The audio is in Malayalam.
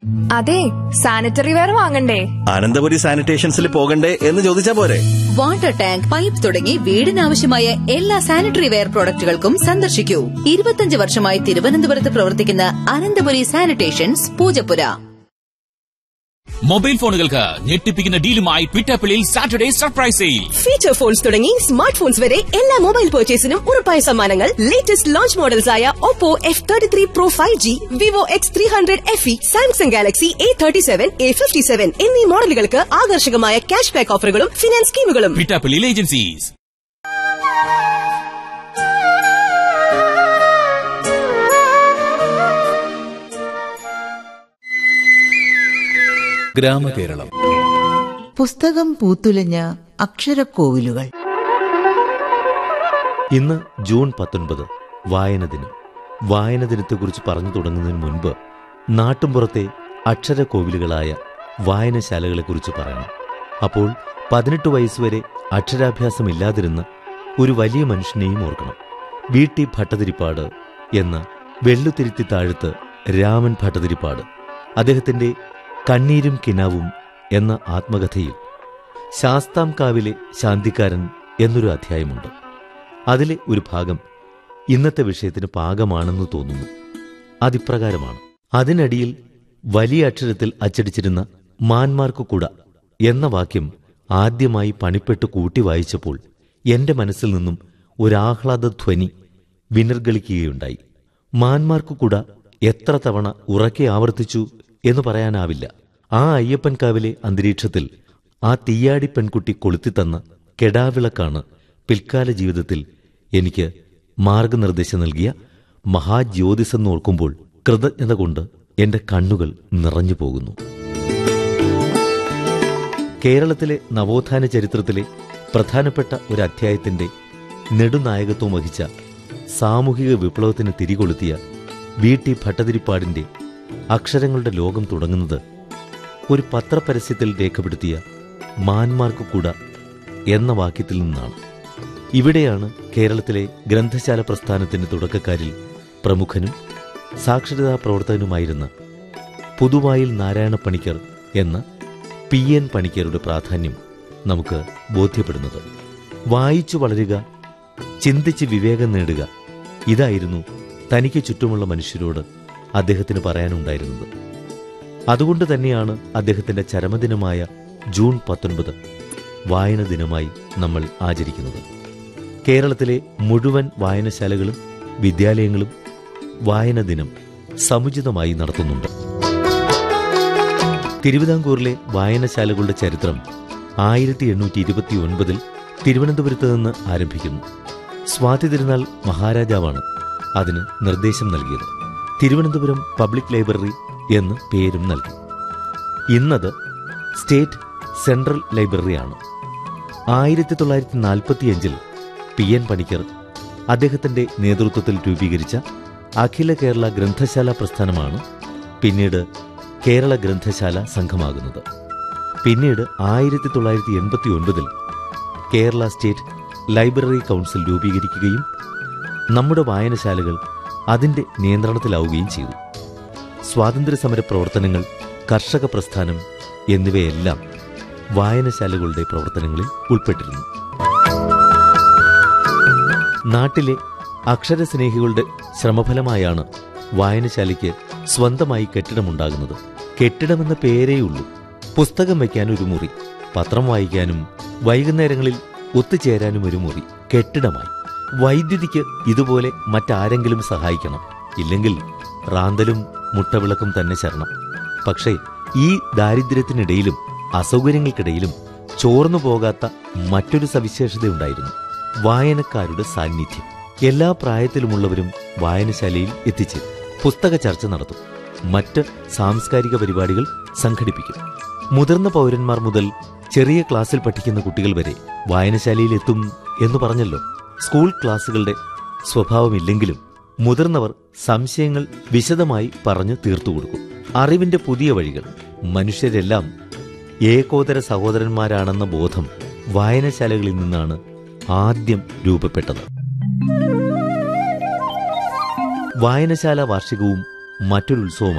അതെ സാനിറ്ററി വെയർ വാങ്ങണ്ടേ അനന്തപുരി സാനിറ്റേഷൻസിൽ പോകണ്ടേ എന്ന് ചോദിച്ചാ പോരെ വാട്ടർ ടാങ്ക് പൈപ്പ് തുടങ്ങി വീടിനാവശ്യമായ എല്ലാ സാനിറ്ററി വെയർ പ്രോഡക്റ്റുകൾക്കും സന്ദർശിക്കൂ ഇരുപത്തിയഞ്ച് വർഷമായി തിരുവനന്തപുരത്ത് പ്രവർത്തിക്കുന്ന അനന്തപുരി സാനിറ്റേഷൻസ് പൂജപ്പുര മൊബൈൽ ഫോണുകൾക്ക് ഞെട്ടിപ്പിക്കുന്ന ഡീലുമായി ട്വിറ്റപ്പിളിൽ Saturday surprise sale feature phones തുടങ്ങി സ്മാർട്ട് ഫോൺസ് വരെ എല്ലാ മൊബൈൽ പർച്ചേസിനും ഉറപ്പായ സമ്മാനങ്ങൾ ലേറ്റസ്റ്റ് ലോഞ്ച് മോഡൽസ് ആയ Oppo F thirty three pro five G Vivo X three hundred F E Samsung Galaxy A thirty seven A fifty seven എന്നീ മോഡലുകൾക്ക് ആകർഷകമായ ക്യാഷ് ബാക്ക് ഓഫറുകളും ഫിനാൻസ് സ്കീമുകളും ട്വിറ്റപ്പിളിൽ ഏജൻസീസ് ഗ്രാമകേരളം പുസ്തകം പൂത്തുലഞ്ഞ അക്ഷരക്കോവിലുകൾ ഇന്ന് ജൂൺ പത്തൊൻപത് വായന ദിനം വായന ദിനത്തെക്കുറിച്ച് പറഞ്ഞു തുടങ്ങുന്നതിന് മുൻപ് നാട്ടുംപുറത്തെ അക്ഷരക്കോവിലുകളായ വായനശാലകളെക്കുറിച്ച് പറയണം അപ്പോൾ പതിനെട്ട് വയസ്സുവരെ അക്ഷരാഭ്യാസമില്ലാതിരുന്ന ഒരു വലിയ മനുഷ്യനെയും ഓർക്കണം വി ടി ഭട്ടതിരിപ്പാട് എന്ന വെള്ളുത്തിരുത്തി താഴത്ത് രാമൻ ഭട്ടതിരിപ്പാട് അദ്ദേഹത്തിന്റെ കണ്ണീരും കിനാവും എന്ന ആത്മകഥയിൽ ശാസ്താംകാവിലെ ശാന്തിക്കാരൻ എന്നൊരു അധ്യായമുണ്ട് അതിലെ ഒരു ഭാഗം ഇന്നത്തെ വിഷയത്തിന് പാകമാണെന്ന് തോന്നുന്നു അതിപ്രകാരമാണ് അതിനടിയിൽ വലിയ അക്ഷരത്തിൽ അച്ചടിച്ചിരുന്ന മാന്മാർക്കു കുട എന്ന വാക്യം ആദ്യമായി പണിപ്പെട്ട് കൂട്ടി വായിച്ചപ്പോൾ എന്റെ മനസ്സിൽ നിന്നും ഒരാഹ്ലാദ ധ്വനി വിനർഗളിക്കുകയുണ്ടായി മാന്മാർക്കു കുട എത്ര തവണ ഉറക്കെ ആവർത്തിച്ചു എന്ന് പറയാനാവില്ല ആ അയ്യപ്പൻകാവിലെ അന്തരീക്ഷത്തിൽ ആ തീയാടി പെൺകുട്ടി കൊളുത്തിത്തന്ന കെടാവിളക്കാണ് പിൽക്കാല ജീവിതത്തിൽ എനിക്ക് മാർഗനിർദ്ദേശം നൽകിയ മഹാജ്യോതിസെന്ന് ഓർക്കുമ്പോൾ കൃതജ്ഞത കൊണ്ട് എന്റെ കണ്ണുകൾ നിറഞ്ഞു പോകുന്നു കേരളത്തിലെ നവോത്ഥാന ചരിത്രത്തിലെ പ്രധാനപ്പെട്ട ഒരു അധ്യായത്തിന്റെ നെടുനായകത്വം വഹിച്ച സാമൂഹിക വിപ്ലവത്തിന് തിരികൊളുത്തിയ വി ടി ഭട്ടതിരിപ്പാടിന്റെ അക്ഷരങ്ങളുടെ ലോകം തുടങ്ങുന്നത് ഒരു പത്രപരസ്യത്തിൽ രേഖപ്പെടുത്തിയ മാന്മാർക്ക് കൂട എന്ന വാക്യത്തിൽ നിന്നാണ് ഇവിടെയാണ് കേരളത്തിലെ ഗ്രന്ഥശാല പ്രസ്ഥാനത്തിന്റെ തുടക്കക്കാരിൽ പ്രമുഖനും സാക്ഷരതാ പ്രവർത്തകനുമായിരുന്ന പുതുവായിൽ നാരായണ പണിക്കർ എന്ന പി എൻ പണിക്കരുടെ പ്രാധാന്യം നമുക്ക് ബോധ്യപ്പെടുന്നത് വായിച്ചു വളരുക ചിന്തിച്ച് വിവേകം നേടുക ഇതായിരുന്നു തനിക്ക് ചുറ്റുമുള്ള മനുഷ്യരോട് അദ്ദേഹത്തിന് പറയാനുണ്ടായിരുന്നത് അതുകൊണ്ട് തന്നെയാണ് അദ്ദേഹത്തിന്റെ ചരമദിനമായ ജൂൺ പത്തൊൻപത് വായന ദിനമായി നമ്മൾ ആചരിക്കുന്നത് കേരളത്തിലെ മുഴുവൻ വായനശാലകളും വിദ്യാലയങ്ങളും വായന ദിനം സമുചിതമായി നടത്തുന്നുണ്ട് തിരുവിതാംകൂറിലെ വായനശാലകളുടെ ചരിത്രം ആയിരത്തി എണ്ണൂറ്റി ഇരുപത്തി ഒൻപതിൽ തിരുവനന്തപുരത്ത് നിന്ന് ആരംഭിക്കുന്നു സ്വാതി തിരുനാൾ മഹാരാജാവാണ് അതിന് നിർദ്ദേശം നൽകിയത് തിരുവനന്തപുരം പബ്ലിക് ലൈബ്രറി എന്ന് പേരും നൽകി ഇന്നത് സ്റ്റേറ്റ് സെൻട്രൽ ലൈബ്രറിയാണ് ആയിരത്തി തൊള്ളായിരത്തി നാൽപ്പത്തിയഞ്ചിൽ പി എൻ പണിക്കർ അദ്ദേഹത്തിന്റെ നേതൃത്വത്തിൽ രൂപീകരിച്ച അഖില കേരള ഗ്രന്ഥശാല പ്രസ്ഥാനമാണ് പിന്നീട് കേരള ഗ്രന്ഥശാല സംഘമാകുന്നത് പിന്നീട് ആയിരത്തി തൊള്ളായിരത്തി എൺപത്തി ഒൻപതിൽ കേരള സ്റ്റേറ്റ് ലൈബ്രറി കൗൺസിൽ രൂപീകരിക്കുകയും നമ്മുടെ വായനശാലകൾ അതിന്റെ നിയന്ത്രണത്തിലാവുകയും ചെയ്തു സ്വാതന്ത്ര്യസമര പ്രവർത്തനങ്ങൾ കർഷക പ്രസ്ഥാനം എന്നിവയെല്ലാം വായനശാലകളുടെ പ്രവർത്തനങ്ങളിൽ ഉൾപ്പെട്ടിരുന്നു നാട്ടിലെ അക്ഷരസ്നേഹികളുടെ ശ്രമഫലമായാണ് വായനശാലയ്ക്ക് സ്വന്തമായി കെട്ടിടമുണ്ടാകുന്നത് കെട്ടിടമെന്ന പേരേയുള്ളൂ പുസ്തകം വയ്ക്കാൻ ഒരു മുറി പത്രം വായിക്കാനും വൈകുന്നേരങ്ങളിൽ ഒത്തുചേരാനും ഒരു മുറി കെട്ടിടമായി വൈദ്യുതിക്ക് ഇതുപോലെ മറ്റാരെങ്കിലും സഹായിക്കണം ഇല്ലെങ്കിൽ റാന്തലും മുട്ടവിളക്കും തന്നെ ശരണം പക്ഷേ ഈ ദാരിദ്ര്യത്തിനിടയിലും അസൗകര്യങ്ങൾക്കിടയിലും ചോർന്നു പോകാത്ത മറ്റൊരു സവിശേഷതയുണ്ടായിരുന്നു വായനക്കാരുടെ സാന്നിധ്യം എല്ലാ പ്രായത്തിലുമുള്ളവരും വായനശാലയിൽ എത്തിച്ചേരും പുസ്തക ചർച്ച നടത്തും മറ്റ് സാംസ്കാരിക പരിപാടികൾ സംഘടിപ്പിക്കും മുതിർന്ന പൗരന്മാർ മുതൽ ചെറിയ ക്ലാസ്സിൽ പഠിക്കുന്ന കുട്ടികൾ വരെ വായനശാലയിൽ എത്തും എന്ന് പറഞ്ഞല്ലോ സ്കൂൾ ക്ലാസ്സുകളുടെ സ്വഭാവമില്ലെങ്കിലും മുതിർന്നവർ സംശയങ്ങൾ വിശദമായി പറഞ്ഞു തീർത്തുകൊടുക്കും അറിവിന്റെ പുതിയ വഴികൾ മനുഷ്യരെല്ലാം ഏകോദര സഹോദരന്മാരാണെന്ന ബോധം വായനശാലകളിൽ നിന്നാണ് ആദ്യം രൂപപ്പെട്ടത് വായനശാല വാർഷികവും മറ്റൊരു ഉത്സവമായി